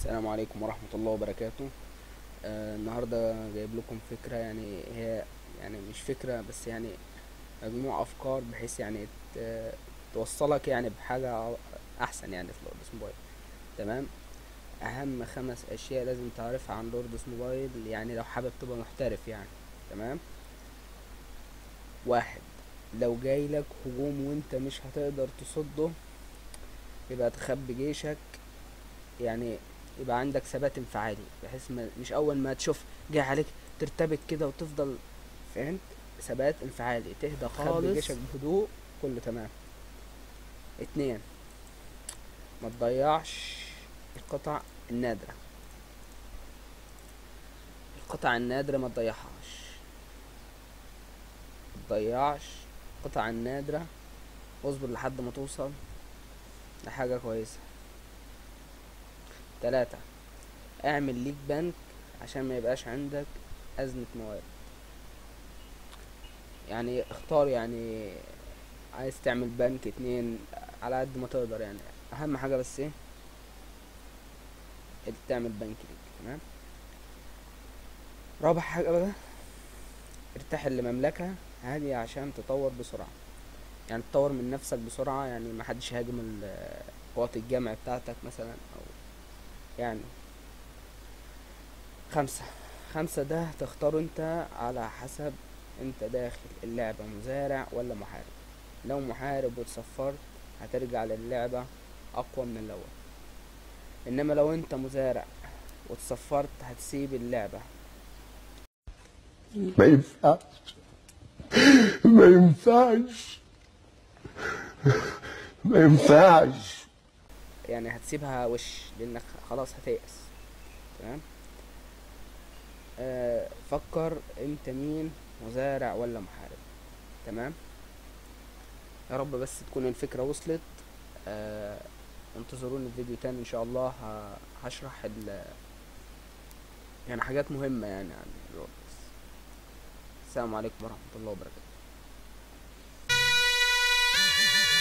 السلام عليكم ورحمة الله وبركاته آه النهاردة جايب لكم فكرة يعني هي يعني مش فكرة بس يعني مجموع أفكار بحيث يعني ت- توصلك يعني بحاجة أحسن يعني في لوردس موبايل تمام أهم خمس أشياء لازم تعرفها عن لوردس موبايل يعني لو حابب تبقى محترف يعني تمام واحد لو جايلك هجوم وانت مش هتقدر تصده يبقى تخبي جيشك يعني يبقى عندك ثبات انفعالي بحيث ما مش اول ما تشوف جاي عليك ترتبك كده وتفضل فهمت ثبات انفعالي تهدى خالص خالص. جيشك بهدوء كله تمام اتنين ما تضيعش القطع النادرة القطع النادرة ما تضيعهاش ما تضيعش القطع النادرة واصبر لحد ما توصل لحاجة كويسة تلاتة اعمل ليك بنك عشان ما يبقاش عندك أزمة موارد يعني اختار يعني عايز تعمل بنك اتنين على قد ما تقدر يعني أهم حاجة بس ايه إنت تعمل بنك ليك تمام رابع حاجة بقى ارتاح لمملكة هادية عشان تطور بسرعة يعني تطور من نفسك بسرعة يعني محدش يهاجم ال- قوات الجمع بتاعتك مثلا أو يعني خمسة خمسة ده تختاره انت على حسب انت داخل اللعبة مزارع ولا محارب لو محارب وتصفرت هترجع للعبة أقوى من الأول إنما لو انت مزارع وتصفرت هتسيب اللعبة ما ينفعش ما ينفعش ما ينفعش يعني هتسيبها وش لأنك خلاص هتيأس تمام آه فكر انت مين مزارع ولا محارب تمام يا رب بس تكون الفكرة وصلت آه انتظروني في فيديو تاني ان شاء الله ه- هشرح ال يعني حاجات مهمة يعني عن الوردس السلام عليكم ورحمة الله وبركاته